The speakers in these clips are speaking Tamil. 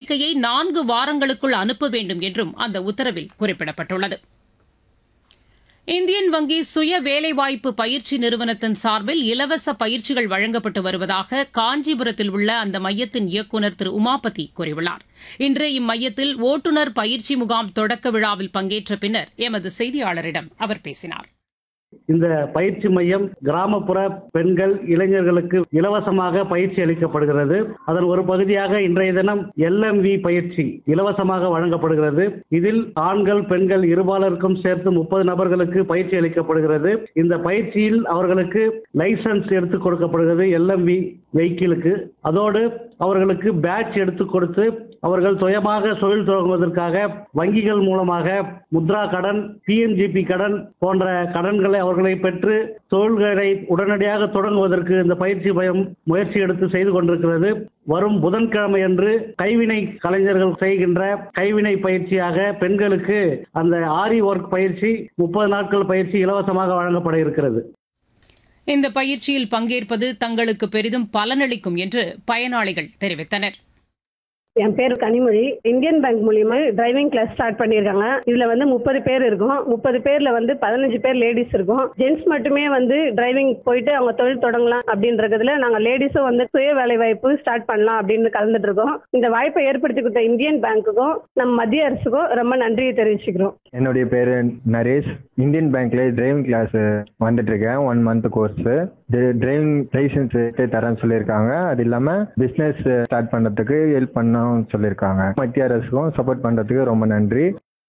அறிக்கையை நான்கு வாரங்களுக்குள் அனுப்ப வேண்டும் என்றும் அந்த உத்தரவில் குறிப்பிடப்பட்டுள்ளது இந்தியன் வங்கி சுய வேலைவாய்ப்பு பயிற்சி நிறுவனத்தின் சார்பில் இலவச பயிற்சிகள் வழங்கப்பட்டு வருவதாக காஞ்சிபுரத்தில் உள்ள அந்த மையத்தின் இயக்குநர் திரு உமாபதி கூறியுள்ளார் இன்று இம்மையத்தில் ஓட்டுநர் பயிற்சி முகாம் தொடக்க விழாவில் பங்கேற்ற பின்னர் எமது செய்தியாளரிடம் அவர் பேசினார் இந்த பயிற்சி மையம் கிராமப்புற பெண்கள் இளைஞர்களுக்கு இலவசமாக பயிற்சி அளிக்கப்படுகிறது அதன் ஒரு பகுதியாக இன்றைய தினம் எல்எம்வி பயிற்சி இலவசமாக வழங்கப்படுகிறது இதில் ஆண்கள் பெண்கள் இருபாலருக்கும் சேர்த்து முப்பது நபர்களுக்கு பயிற்சி அளிக்கப்படுகிறது இந்த பயிற்சியில் அவர்களுக்கு லைசன்ஸ் எடுத்து கொடுக்கப்படுகிறது எல்எம்வி வெஹிக்கிளுக்கு அதோடு அவர்களுக்கு பேட்ச் எடுத்து கொடுத்து அவர்கள் சுயமாக தொழில் தொடங்குவதற்காக வங்கிகள் மூலமாக முத்ரா கடன் பிஎம்ஜிபி கடன் போன்ற கடன்களை அவர்களை பெற்று தொழில்களை உடனடியாக தொடங்குவதற்கு இந்த பயிற்சி பயம் முயற்சி எடுத்து செய்து கொண்டிருக்கிறது வரும் புதன்கிழமை அன்று கைவினை கலைஞர்கள் செய்கின்ற கைவினை பயிற்சியாக பெண்களுக்கு அந்த ஆரி ஒர்க் பயிற்சி முப்பது நாட்கள் பயிற்சி இலவசமாக வழங்கப்பட இருக்கிறது இந்த பயிற்சியில் பங்கேற்பது தங்களுக்கு பெரிதும் பலனளிக்கும் என்று பயனாளிகள் தெரிவித்தனர் என் பேர் கனிமொழி இந்தியன் பேங்க் மூலியமா டிரைவிங் கிளாஸ் ஸ்டார்ட் பண்ணியிருக்காங்க இதுல வந்து முப்பது பேர் இருக்கும் முப்பது பேர்ல வந்து பதினஞ்சு பேர் லேடிஸ் இருக்கும் ஜென்ட்ஸ் மட்டுமே வந்து டிரைவிங் போயிட்டு அவங்க தொழில் தொடங்கலாம் அப்படின்றதுல நாங்க லேடிஸும் வந்து சுய வேலை வாய்ப்பு ஸ்டார்ட் பண்ணலாம் அப்படின்னு கலந்துட்டு இருக்கோம் இந்த வாய்ப்பை ஏற்படுத்தி கொடுத்த இந்தியன் பேங்க்குக்கும் நம்ம மத்திய அரசுக்கும் ரொம்ப நன்றியை தெரிவிச்சுக்கிறோம் என்னுடைய பேர் நரேஷ் இந்தியன் பேங்க்ல டிரைவிங் கிளாஸ் வந்துட்டு இருக்கேன் one month course driving licence தரேன்னு சொல்லியிருக்காங்க அது இல்லாம பிசினஸ் ஸ்டார்ட் பண்றதுக்கு ஹெல்ப் பண்ணணும்னு சொல்லியிருக்காங்க மத்திய அரசுக்கும் சப்போர்ட் பண்றதுக்கு ரொம்ப நன்றி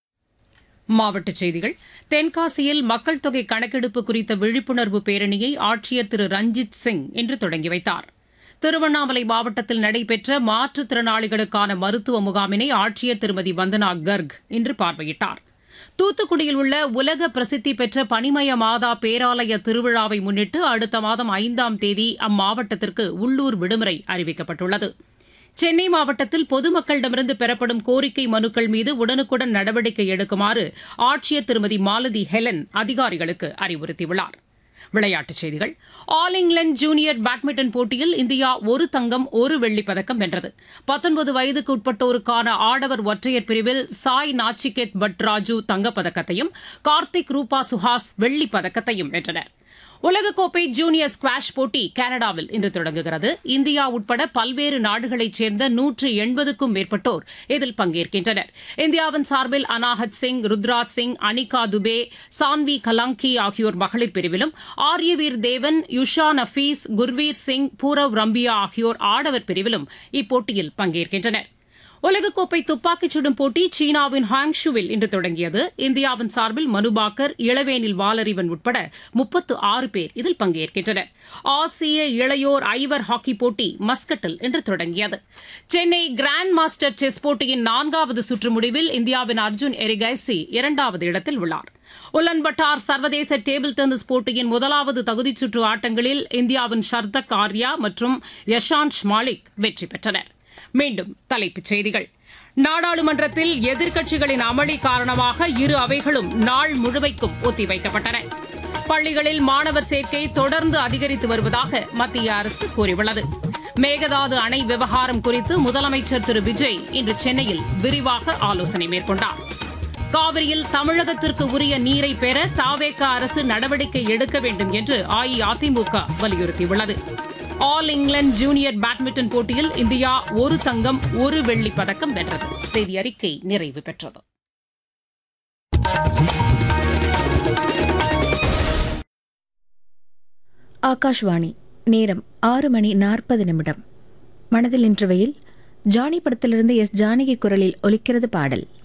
மாவட்டச் செய்திகள் தென்காசியில் மக்கள் தொகை கணக்கெடுப்பு குறித்த விழிப்புணர்வு பேரணியை ஆட்சியர் திரு ரஞ்சித் சிங் இன்று தொடங்கி வைத்தார் திருவண்ணாமலை மாவட்டத்தில் நடைபெற்ற மாற்றுத்திறனாளிகளுக்கான மருத்துவ முகாமினை ஆட்சியர் திருமதி வந்தனா கர்க் இன்று பார்வையிட்டார் தூத்துக்குடியில் உள்ள உலக பிரசித்தி பெற்ற பனிமய மாதா பேராலய திருவிழாவை முன்னிட்டு அடுத்த மாதம் ஐந்தாம் தேதி அம்மாவட்டத்திற்கு உள்ளூர் விடுமுறை அறிவிக்கப்பட்டுள்ளது சென்னை மாவட்டத்தில் பொதுமக்களிடமிருந்து பெறப்படும் கோரிக்கை மனுக்கள் மீது உடனுக்குடன் நடவடிக்கை எடுக்குமாறு ஆட்சியர் திருமதி மாலதி ஹெலன் அதிகாரிகளுக்கு அறிவுறுத்தியுள்ளார் விளையாட்டுச் செய்திகள் ஆல் இங்கிலாந்து ஜூனியர் பேட்மிண்டன் போட்டியில் இந்தியா ஒரு தங்கம் ஒரு வெள்ளிப் பதக்கம் வென்றது பத்தொன்பது வயதுக்கு உட்பட்டோருக்கான ஆடவர் ஒற்றையர் பிரிவில் சாய் நாச்சிகேத் பட்ராஜு தங்கப்பதக்கத்தையும் கார்த்திக் ரூபா சுஹாஸ் வெள்ளிப் பதக்கத்தையும் வென்றனர் உலகக்கோப்பை ஜூனியர் ஸ்குவாஷ் போட்டி கனடாவில் இன்று தொடங்குகிறது இந்தியா உட்பட பல்வேறு நாடுகளைச் சேர்ந்த நூற்று எண்பதுக்கும் மேற்பட்டோர் இதில் பங்கேற்கின்றனர் இந்தியாவின் சார்பில் அனாஹத் சிங் ருத்ராஜ் சிங் அனிகா துபே சான்வி கலாங்கி ஆகியோர் மகளிர் பிரிவிலும் ஆரியவீர் தேவன் யுஷா நஃபீஸ் குர்வீர் சிங் பூரவ் ரம்பியா ஆகியோர் ஆடவர் பிரிவிலும் இப்போட்டியில் பங்கேற்கின்றனர் உலகக்கோப்பை துப்பாக்கிச் சுடும் போட்டி சீனாவின் ஹாங்ஷுவில் இன்று தொடங்கியது இந்தியாவின் சார்பில் மனுபாக்கர் இளவேனில் வாலறிவன் உட்பட முப்பத்து ஆறு பேர் இதில் பங்கேற்கின்றனர் ஆசிய இளையோர் ஐவர் ஹாக்கி போட்டி மஸ்கட்டில் இன்று தொடங்கியது சென்னை கிராண்ட் மாஸ்டர் செஸ் போட்டியின் நான்காவது சுற்று முடிவில் இந்தியாவின் அர்ஜுன் எரிகைசி இரண்டாவது இடத்தில் உள்ளார் உலன்பட்டார் சர்வதேச டேபிள் டென்னிஸ் போட்டியின் முதலாவது தகுதிச் சுற்று ஆட்டங்களில் இந்தியாவின் ஷர்தக் ஆர்யா மற்றும் யஷாந்த் மாலிக் வெற்றி பெற்றனர் மீண்டும் தலைப்புச் செய்திகள் நாடாளுமன்றத்தில் எதிர்க்கட்சிகளின் அமளி காரணமாக இரு அவைகளும் நாள் முழுமைக்கும் ஒத்திவைக்கப்பட்டன பள்ளிகளில் மாணவர் சேர்க்கை தொடர்ந்து அதிகரித்து வருவதாக மத்திய அரசு கூறியுள்ளது மேகதாது அணை விவகாரம் குறித்து முதலமைச்சர் திரு விஜய் இன்று சென்னையில் விரிவாக ஆலோசனை மேற்கொண்டார் காவிரியில் தமிழகத்திற்கு உரிய நீரை பெற தாவேக அரசு நடவடிக்கை எடுக்க வேண்டும் என்று அஇஅதிமுக வலியுறுத்தியுள்ளது ஆல் இங்கிலாந்து ஜூனியர் பேட்மிண்டன் போட்டியில் இந்தியா ஒரு தங்கம் ஒரு வெள்ளிப் பதக்கம் வென்றது செய்தி அறிக்கை நிறைவு பெற்றது ஆகாஷ்வாணி நேரம் ஆறு மணி நாற்பது நிமிடம் மனதில் இன்றவையில் ஜானி படத்திலிருந்து எஸ் ஜானகி குரலில் ஒலிக்கிறது பாடல்